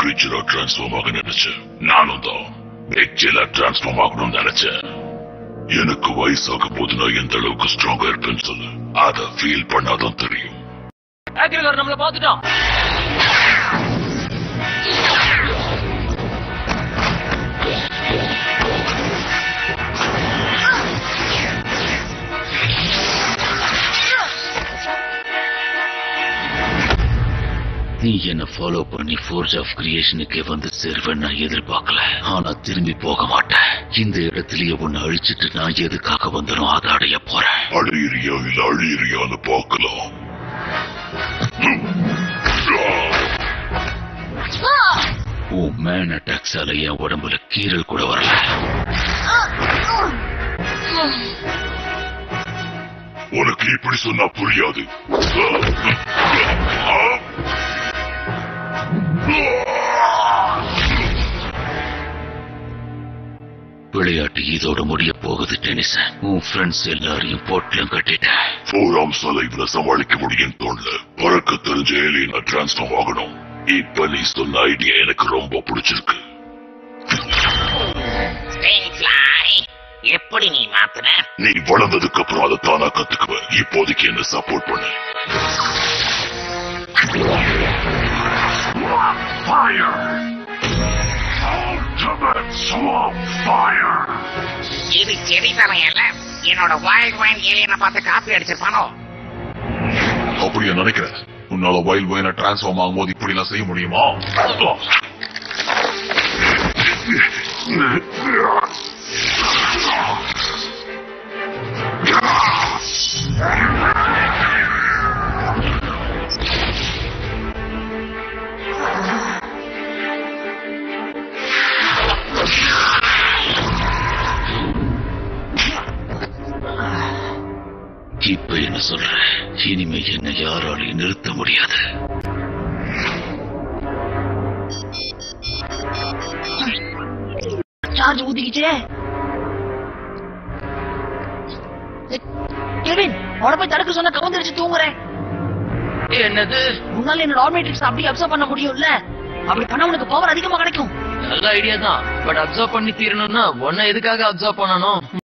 கிரீச்சரா transform ஆக நினைச்சேன் நானும் தான் எச்சில டிரான்ஸ்ஃபார்ம் ஆகணும்னு நினைச்சேன் எனக்கு வயசாக போது நான் எந்த அளவுக்கு ஸ்ட்ராங்கா இருப்பேன்னு சொல்லு அத ஃபீல் பண்ணாதான் தெரியும் ஆக்கிரகார் நம்மள பாத்துட்டான் நீ என்ன ஃபாலோ பண்ணி ஃபோர்ஜ் ஆஃப் கிரியேஷனுக்கே வந்து சேர்வேன் நான் எதிர்பார்க்கல ஆனா திரும்பி போக மாட்டேன் இந்த இடத்துலயே உன்னை அழிச்சிட்டு நான் எதுக்காக வந்தனோ அதை அடைய போறேன் அழியிறியா இல்ல அழியிறியான்னு பார்க்கலாம் உன் மேன் அட்டாக்ஸால என் உடம்புல கீறல் கூட வரல உனக்கு இப்படி சொன்னா புரியாது விளையாட்டு இதோட முடிய போகுது டெனிசன் உன் ஃப்ரெண்ட்ஸ் எல்லாரையும் போட்லம் கட்டிட்டேன் போராம் சலைவ்ல சமாளிக்க முடியும் தோணல பறக்க தெரிஞ்ச ஏலியனா டிரான்ஸ்ஃபார்ம் ஆகணும் இப்ப நீ சொன்ன ஐடியா எனக்கு ரொம்ப பிடிச்சிருக்கு ஸ்டேன் ஃபிளை எப்படி நீ மாத்துன நீ வளர்ந்ததுக்கு அப்புறம் அதை தானா கத்துக்குவ இப்போதைக்கு என்ன சப்போர்ட் பண்ணு இது செடி தலையல்ல என்னோட வைல்ட் வைன் ஏலியனை பார்த்து காப்பி அடிச்சிருப்பானோ அப்படியா நினைக்கிறேன் உன்னால வைல்ட் வைன டிரான்ஸ்ஃபார்ம் ஆகும்போது இப்படி எல்லாம் செய்ய முடியுமா இப்ப என்ன சொல்ற இனிமே என்ன யாராலையும் நிறுத்த முடியாது சார்ஜ் ஊத்திக்கிச்சே கெவின் அவனை போய் தடுக்க சொன்ன கவுந்தரிச்சு தூங்குறேன் என்னது முன்னால என்னோட ஆர்மேட்ரிக்ஸ் அப்படியே அப்சர்வ் பண்ண முடியும்ல அப்படி பண்ண உனக்கு பவர் அதிகமா கிடைக்கும் நல்ல ஐடியா தான் பட் அப்சர்வ் பண்ணி தீரணும்னா உன்னை எதுக்காக அப்சர்வ் பண்ணணும்